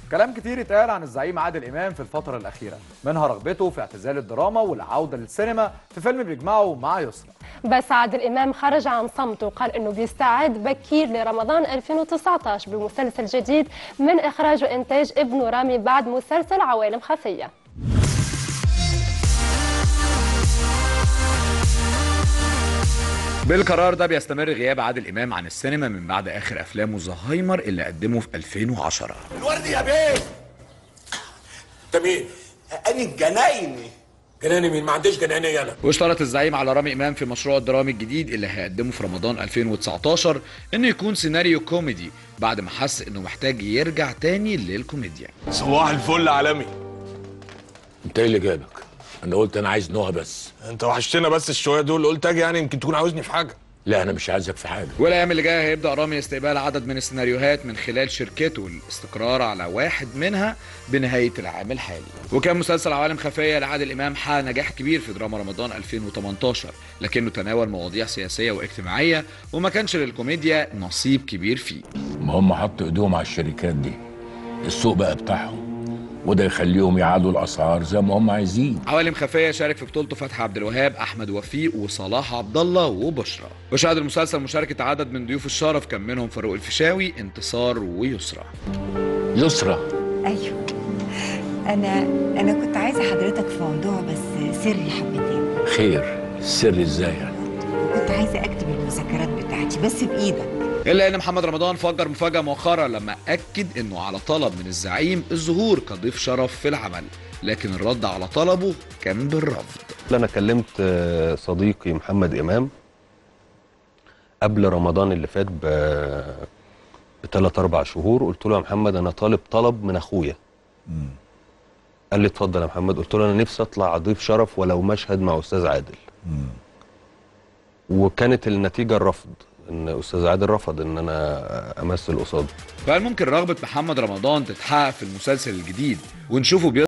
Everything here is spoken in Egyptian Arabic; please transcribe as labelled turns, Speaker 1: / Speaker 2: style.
Speaker 1: كلام كتير اتقال عن الزعيم عادل امام في الفتره الاخيره منها رغبته في اعتزال الدراما والعوده للسينما في فيلم بيجمعه مع يسرا
Speaker 2: بس عادل إمام خرج عن صمته وقال إنه بيستعد بكير لرمضان 2019 بمسلسل جديد من إخراج وإنتاج ابنه رامي بعد مسلسل عوالم خفية
Speaker 3: بالقرار ده بيستمر غياب عادل امام عن السينما من بعد اخر افلامه زهايمر اللي قدمه في 2010
Speaker 4: الورد يا بيه انت مين؟
Speaker 5: أنا الجنايني
Speaker 4: جناني مين؟ ما عنديش جنانية انا
Speaker 3: واشترط الزعيم على رامي امام في مشروع الدرامي الجديد اللي هيقدمه في رمضان 2019 انه يكون سيناريو كوميدي بعد ما حس انه محتاج يرجع تاني للكوميديا
Speaker 6: صباح الفل عالمي
Speaker 4: انت ايه اللي جابك؟ انا قلت انا عايز نوع بس
Speaker 6: انت وحشتنا بس الشويه دول قلت اجي يعني يمكن تكون عاوزني في حاجه
Speaker 4: لا انا مش عايزك في حاجه
Speaker 3: والايام اللي جايه هيبدا رامي استقبال عدد من السيناريوهات من خلال شركته الاستقرار على واحد منها بنهايه العام الحالي وكان مسلسل عوالم خفيه لعادل امام حقق نجاح كبير في دراما رمضان 2018 لكنه تناول مواضيع سياسيه واجتماعيه وما كانش للكوميديا نصيب كبير فيه
Speaker 4: ما هم حطوا ايديهم على الشركات دي السوق بقى بتاعهم وده يخليهم يعادوا الاسعار زي ما هم عايزين
Speaker 3: عوالم خفيه شارك في بطولته فتحي عبد الوهاب احمد وفيق وصلاح عبد الله وبشرى وشهد المسلسل مشاركه عدد من ضيوف الشرف كان منهم فاروق الفيشاوي انتصار ويسرى
Speaker 4: يسرى
Speaker 7: ايوه انا انا كنت عايزه حضرتك في موضوع بس سري حبتين
Speaker 4: خير السر ازاي يعني
Speaker 7: كنت عايزه اكتب المذكرات بتاعتي بس بايدك
Speaker 3: الا ان محمد رمضان فجر مفاجاه مؤخرا لما اكد انه على طلب من الزعيم الظهور كضيف شرف في العمل لكن الرد على طلبه كان بالرفض
Speaker 8: انا كلمت آه، صديقي محمد امام قبل رمضان اللي فات ب بثلاث اربع شهور قلت له يا محمد انا طالب طلب من اخويا قال لي اتفضل يا محمد قلت له انا نفسي اطلع ضيف شرف ولو مشهد مع استاذ عادل وكانت النتيجه الرفض ان استاذ عادل رفض ان انا امثل قصاده
Speaker 3: فهل ممكن رغبه محمد رمضان تتحقق في المسلسل الجديد ونشوفه بيظهر